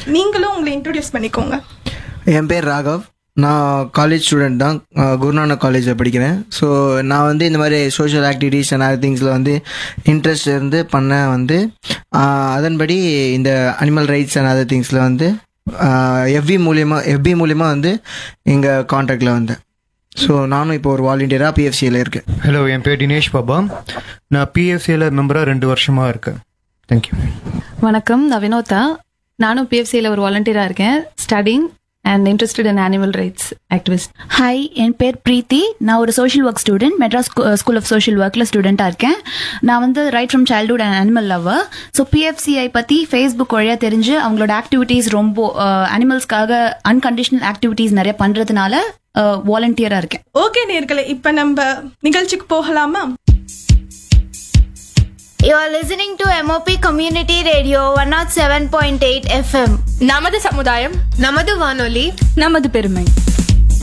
நீங்களும் உங்களை இன்ட்ரோடியூஸ் பண்ணிக்கோங்க என் பேர் ராகவ் நான் காலேஜ் ஸ்டூடெண்ட் தான் அஹ் குருநானக் காலேஜில் படிக்கிறேன் ஸோ நான் வந்து இந்த மாதிரி சோஷியல் ஆக்டிவிட்டீஸ் அண்ட் அதர் திங்ஸில் வந்து இன்ட்ரெஸ்ட் இருந்து பண்ண வந்து அஹ் அதன்படி இந்த அனிமல் ரைட்ஸ் அண்ட் அதர் திங்ஸில் வந்து எஃபி மூலியமாக எஃபி மூலியமாக வந்து எங்கள் காண்டாக்டில் வந்தேன் ஸோ நானும் இப்போ ஒரு வாலண்டியராக பிஎஃப்சியில் இருக்கேன் ஹலோ என் பேர் தினேஷ் பாபா நான் பிஎஃப்சியில் மெம்பராக ரெண்டு வருஷமாக இருக்கேன் தேங்க்யூ வணக்கம் நான் வினோதா நானும் பிஎஃப்சியில் ஒரு வாலண்டியராக இருக்கேன் studying and interested in animal rights activist hi என் பேர் பிரீத்தி நான் ஒரு social work student Madras school of social ஒர்க்கில் ஸ்டூடெண்ட்டாக இருக்கேன் நான் வந்து right from childhood and animal lover so PFCI பற்றி ஃபேஸ்புக் வழியாக தெரிஞ்சு அவங்களோட ஆக்டிவிட்டீஸ் ரொம்ப அனிமல்ஸ்க்காக அன்கண்டிஷனல் ஆக்டிவிட்டீஸ் நிறைய பண்ணுறதுனால வாலண்டியராக இருக்கேன் ஓகே நேர்களே இப்ப நம்ம நிகழ்ச்சிக்கு போகலாமா You are listening to MOP Community Radio 107.8 FM. நமது சமுதாயம் நமது வானொலி நமது பெருமை